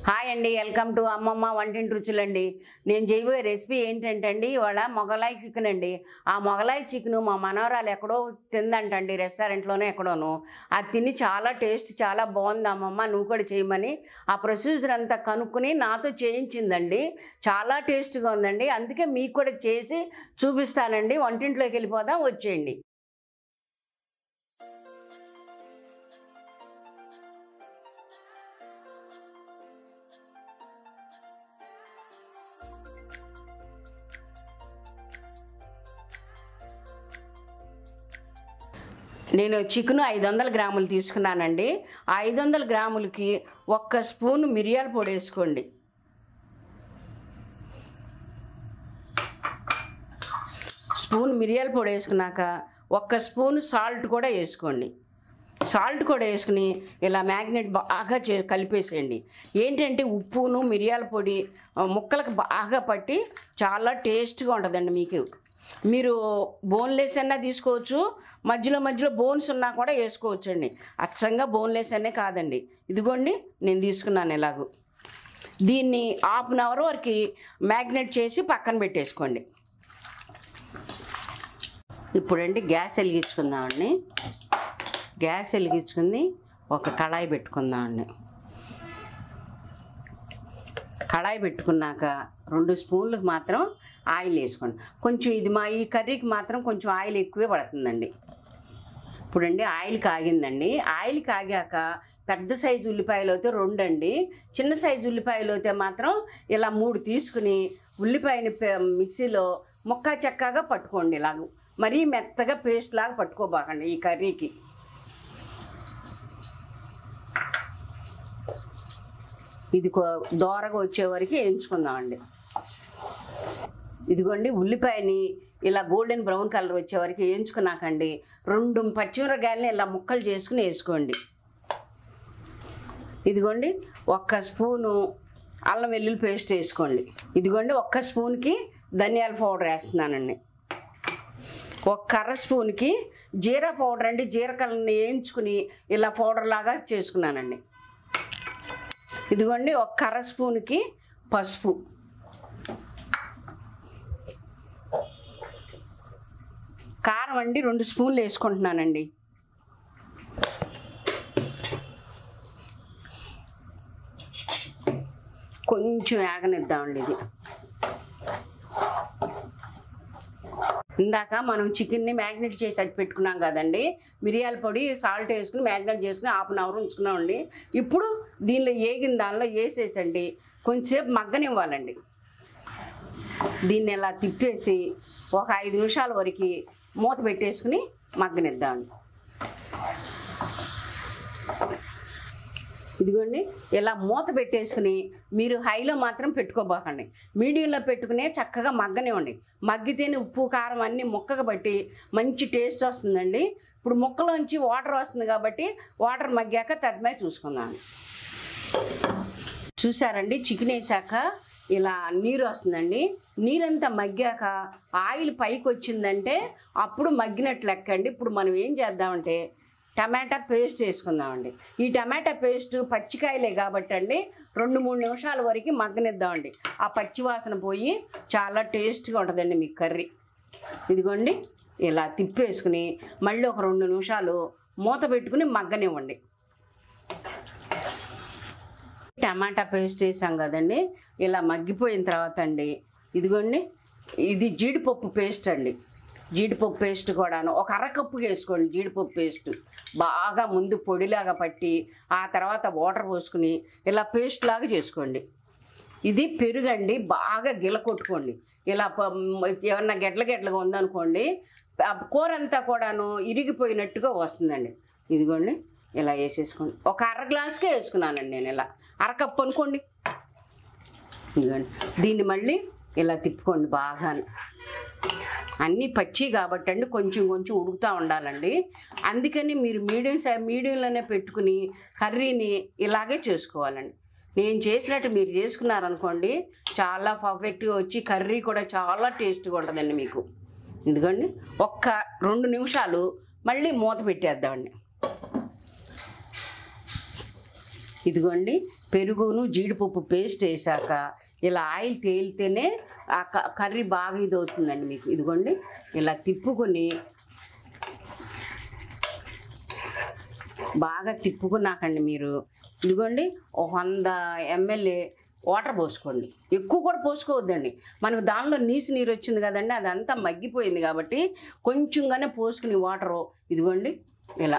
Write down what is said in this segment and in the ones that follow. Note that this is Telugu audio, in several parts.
హాయ్ అండి వెల్కమ్ టు అమ్మమ్మ వంటింటి రుచులండి నేను చేయబోయే రెసిపీ ఏంటంటే అండి ఇవాళ మొగలాయి చికెన్ అండి ఆ మొగలాయి చికెన్ మా మనవరాలు ఎక్కడో తిందంటండి రెస్టారెంట్లోనే ఎక్కడోను అది తిని చాలా టేస్ట్ చాలా బాగుంది అమ్మమ్మ నువ్వు కూడా చేయమని ఆ ప్రొసీజర్ అంతా కనుక్కుని నాతో చేయించిందండి చాలా టేస్ట్గా ఉందండి అందుకే మీకు కూడా చేసి చూపిస్తానండి వంటింట్లోకి వెళ్ళిపోదాం వచ్చేయండి నేను చికెన్ ఐదు వందల గ్రాములు తీసుకున్నానండి ఆ ఐదు వందల గ్రాములకి ఒక్క స్పూన్ మిరియాల పొడి వేసుకోండి స్పూన్ మిరియాల పొడి వేసుకున్నాక ఒక్క స్పూన్ సాల్ట్ కూడా వేసుకోండి సాల్ట్ కూడా వేసుకుని ఇలా మ్యాగ్నెట్ బాగా చే కలిపేసేయండి ఏంటంటే ఉప్పును మిరియాల పొడి ఆ, ముక్కలకు బాగా పట్టి చాలా టేస్ట్గా ఉంటుందండి మీకు మీరు బోన్లెస్ అన్నా తీసుకోవచ్చు మధ్యలో మధ్యలో బోన్స్ ఉన్నా కూడా వేసుకోవచ్చు అండి అచ్చంగా బోన్లెస్ అనే కాదండి ఇదిగోండి నేను తీసుకున్నాను ఎలాగూ దీన్ని హాఫ్ అన్ అవర్ వరకు మ్యాగ్నెట్ చేసి పక్కన పెట్టేసుకోండి ఇప్పుడండి గ్యాస్ వెలిగించుకుందామండి గ్యాస్ వెలిగించుకుంది ఒక కళాయి పెట్టుకుందామండి కళాయి పెట్టుకున్నాక రెండు స్పూన్లకు మాత్రం ఆయిల్ వేసుకోండి కొంచెం ఇది మా ఈ కర్రీకి మాత్రం కొంచెం ఆయిల్ ఎక్కువే పడుతుందండి ఇప్పుడండి ఆయిల్ కాగిందండి ఆయిల్ కాగాక పెద్ద సైజు ఉల్లిపాయలు అయితే రెండు అండి చిన్న సైజు ఉల్లిపాయలు అయితే మాత్రం ఇలా మూడు తీసుకుని ఉల్లిపాయని పే- మిక్సీలో ముక్క చెక్కగా పట్టుకోండి ఇలాగ మరీ మెత్తగా పేస్ట్ లాగా పట్టుకోబాకండి ఈ కర్రీకి ఇది కొ- దోరగా వచ్చే వరకు వేయించుకుందామండి ఇదిగోండి ఉల్లిపాయని ఇలా గోల్డెన్ బ్రౌన్ కలర్ వచ్చే వరకు వేయించుకున్నాకండి రెండు పచ్చిమిరకాయలని ఇలా ముక్కలు చేసుకుని వేసుకోండి ఇదిగోండి ఒక్క స్పూను అల్లం వెల్లుల్లి పేస్ట్ వేసుకోండి ఇదిగోండి ఒక్క స్పూన్కి ధనియాల పౌడర్ వేస్తున్నానండి ఒక కర్ర స్పూన్కి జీరా పౌడర్ అండి జీలకర్రని వేయించుకుని ఇలా పౌడర్ లాగా చేసుకున్నానండి ఇదిగోండి ఒక కర్ర స్పూన్కి పసుపు కారం అండి రెండు స్పూన్లు వేసుకుంటున్నానండి కొంచెం వేగనిద్దామండి ఇది ఇందాక మనం చికెన్ని మ్యాగ్నెట్ చేసి అట్టు పెట్టుకున్నాం కదండి మిరియాల పొడి సాల్ట్ వేసుకుని మ్యాగ్నెట్ చేసుకుని హాఫ్ అన్ అవర్ ఉంచుకున్నామండి ఇప్పుడు దీనిలో ఏగిన దానిలో వేసేసండి కొంచెంసేపు మగ్గనివ్వాలండి దీన్ని ఇలా తిప్పేసి ఒక ఐదు నిమిషాల వరకు మూత పెట్టేసుకుని మగ్గనిద్దామండి ఇదిగోండి ఇలా మూత పెట్టేసుకుని మీరు హైలో మాత్రం పెట్టుకోబోకండి మీడియంలో పెట్టుకునే చక్కగా మగ్గనివ్వండి మగ్గితేనే ఉప్పు కారం అన్నీ ముక్కగా బట్టి మంచి టేస్ట్ వస్తుందండి ఇప్పుడు ముక్కలోంచి వాటర్ వస్తుంది కాబట్టి వాటర్ మగ్గాక తదిమై చూసుకుందాం చూసారండి చికెన్ వేసాక ఇలా నీరు వస్తుందండి నీరంతా మగ్గాక ఆయిల్ పైకి వచ్చిందంటే అప్పుడు మగ్గినట్లు లెక్కండి ఇప్పుడు మనం ఏం చేద్దామంటే టమాటా పేస్ట్ వేసుకుందామండి ఈ టమాటా పేస్ట్ పచ్చికాయలే కాబట్టి అండి రెండు మూడు నిమిషాల వరకు మగ్గనిద్దామండి ఆ పచ్చి వాసన పోయి చాలా టేస్ట్గా ఉంటుందండి మీ కర్రీ ఇదిగోండి ఇలా తిప్పేసుకుని మళ్ళీ ఒక రెండు నిమిషాలు మూత పెట్టుకుని మగ్గనివ్వండి టమాటా పేస్ట్ వేసాం కదండి ఇలా మగ్గిపోయిన తర్వాత అండి ఇదిగోండి ఇది జీడిపప్పు పేస్ట్ అండి జీడిపప్పు పేస్ట్ కూడాను ఒక అరకప్పు వేసుకోండి జీడిపప్పు పేస్ట్ బాగా ముందు పొడిలాగా పట్టి ఆ తర్వాత వాటర్ పోసుకుని ఇలా పేస్ట్ లాగా చేసుకోండి ఇది పెరుగండి బాగా గిల కొట్టుకోండి ఇలా ప- ఏమన్నా గెడ్ల గెడ్లగా ఉందనుకోండి ఆ కూర అంతా కూడాను ఇరిగిపోయినట్టుగా వస్తుందండి ఇదిగోండి ఇలా వేసేసుకోండి ఒక అర గ్లాస్కే వేసుకున్నానండి నేను ఇలా అరకప్పు అనుకోండి ఇదిగోండి దీన్ని మళ్ళీ ఇలా తిప్పుకోండి బాగా అన్నీ పచ్చి కాబట్టి అండి కొంచెం కొంచెం ఉడుకుతూ ఉండాలండి అందుకని మీరు మీడియం సై మీడియంలోనే పెట్టుకుని కర్రీని ఇలాగే చేసుకోవాలండి నేను చేసినట్టు మీరు చేసుకున్నారనుకోండి చాలా పర్ఫెక్ట్గా వచ్చి కర్రీ కూడా చాలా టేస్ట్గా ఉంటుందండి మీకు ఇదిగోండి ఒక్క రెండు నిమిషాలు మళ్ళీ మూత పెట్టేద్దామండి ఇదిగోండి పెరుగును జీడిపప్పు పేస్ట్ వేసాక ఇలా ఆయిల్ తేలితేనే ఆ క- కర్రీ బాగా ఇది అవుతుందండి మీకు ఇదిగోండి ఇలా తిప్పుకొని బాగా తిప్పుకున్నాకండి మీరు ఇదిగోండి ఒక వంద ఎంఎల్ఏ వాటర్ పోసుకోండి ఎక్కువ కూడా పోసుకోవద్దండి మనకు దానిలో నీసు నీరు వచ్చింది కదండి అదంతా మగ్గిపోయింది కాబట్టి కొంచెంగానే పోసుకుని వాటరు ఇదిగోండి ఇలా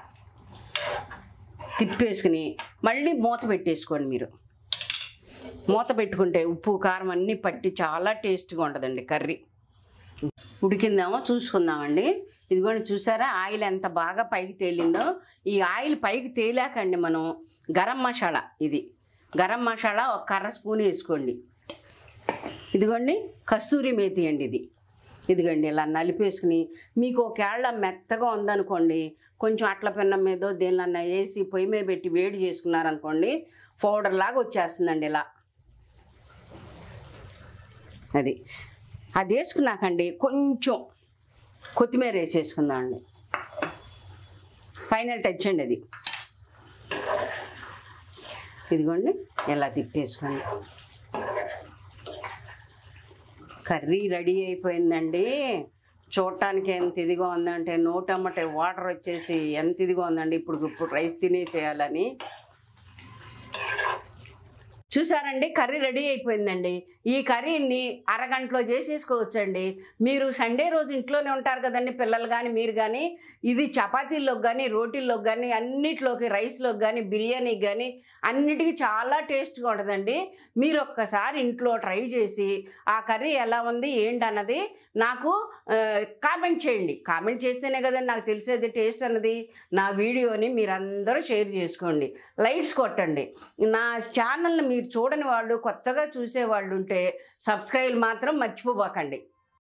తిప్పేసుకుని మళ్ళీ మూత పెట్టేసుకోండి మీరు మూత పెట్టుకుంటే ఉప్పు కారం అన్నీ పట్టి చాలా టేస్ట్గా ఉంటుందండి కర్రీ ఉడికిందేమో చూసుకుందామండి ఇదిగోండి చూసారా ఆయిల్ ఎంత బాగా పైకి తేలిందో ఈ ఆయిల్ పైకి తేలాకండి మనం గరం మసాలా ఇది గరం మసాలా ఒక కర్ర స్పూన్ వేసుకోండి ఇదిగోండి కస్తూరి మేతి అండి ఇది ఇదిగోండి ఇలా నలిపేసుకుని మీకు ఒకవేళ మెత్తగా ఉందనుకోండి కొంచెం అట్ల పెన్నం మీదో దేనిలన్నా వేసి పొయ్యి మీద పెట్టి వేడి చేసుకున్నారనుకోండి పౌడర్ లాగా వచ్చేస్తుందండి ఇలా అది అది వేసుకున్నాకండి కొంచెం కొత్తిమీర వేసేసుకుందాం అండి ఫైనల్ టచ్ అండి అది ఇదిగోండి ఇలా తిప్పేసుకోండి కర్రీ రెడీ అయిపోయిందండి చూడటానికి ఎంత ఇదిగా ఉందంటే నోటమ్మటే వాటర్ వచ్చేసి ఎంత ఇదిగా ఉందండి ఇప్పుడు ఇప్పుడు రైస్ తినేసేయాలని చూసారండి కర్రీ రెడీ అయిపోయిందండి ఈ కర్రీని అరగంటలో చేసేసుకోవచ్చండి మీరు సండే రోజు ఇంట్లోనే ఉంటారు కదండి పిల్లలు కానీ మీరు కానీ ఇది చపాతీల్లోకి కానీ రోటీల్లోకి కానీ అన్నిట్లోకి రైస్లోకి కానీ బిర్యానీకి కానీ అన్నిటికీ చాలా టేస్ట్గా ఉంటుందండి మీరు ఒక్కసారి ఇంట్లో ట్రై చేసి ఆ కర్రీ ఎలా ఉంది ఏంటన్నది నాకు ఆ, కామెంట్ చేయండి కామెంట్ చేస్తేనే కదండి నాకు తెలిసేది టేస్ట్ అన్నది నా వీడియోని మీరందరూ షేర్ చేసుకోండి లైట్స్ కొట్టండి నా ఛానల్ని మీరు చూడని వాళ్ళు కొత్తగా చూసే వాళ్ళు ఉంటే సబ్స్క్రైబ్ మాత్రం మర్చిపోబాకండి